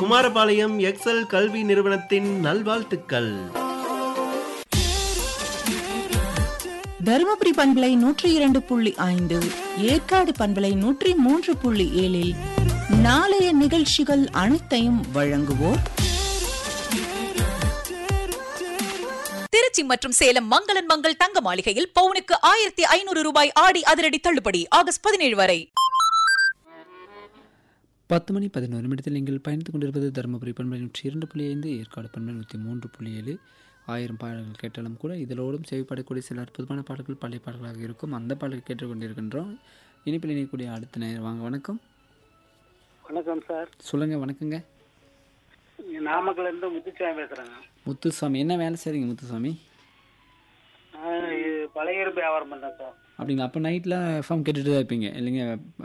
Kumarapalayam XL கல்வி நிறுவனத்தின் நல்வாழ்த்துக்கள் தருமபுரி பண்பலை நூற்றி இரண்டு புள்ளி ஐந்து ஏற்காடு பண்பலை நூற்றி மூன்று புள்ளி ஏழில் நாளைய நிகழ்ச்சிகள் அனைத்தையும் வழங்குவோர் திருச்சி மற்றும் சேலம் மங்களன் மங்கள் தங்க மாளிகையில் பவுனுக்கு ஆயிரத்தி ஐநூறு ரூபாய் ஆடி அதிரடி தள்ளுபடி ஆகஸ்ட் பதினேழு வரை பத்து மணி பதினோரு நிமிடத்தில் நீங்கள் பயணித்துக் கொண்டிருப்பது தருமபுரி பண்பலை நூற்றி இரண்டு புள்ளி ஐந்து ஏற்காடு பண்பலை நூற்றி மூன்று புள்ளி ஏழு ஆயிரம் பாடல்கள் கேட்டாலும் கூட இதலோடும் செவிப்படக்கூடிய சில அற்புதமான பாடல்கள் பழைய பாடல்களாக இருக்கும் அந்த பாடல்கள் கேட்டுக்கொண்டிருக்கின்றோம் இனிப்பில் இணையக்கூடிய அடுத்த நேரம் வாங்க வணக்கம் வணக்கம் சார் சொல்லுங்க வணக்கங்க இங்க நாமக்கல்ல இருந்து முத்துச்சாமி பேசுறேங்க முத்துசாமி என்ன வேலை செய்றீங்க முத்துசாமி நான் இது பழைய இருப்பு வியாபாரம் பண்றேன் சார் அப்படிங்களா அப்போ நைட்டில் எஃப்எம் கேட்டுட்டு தான் இருப்பீங்க இல்லைங்க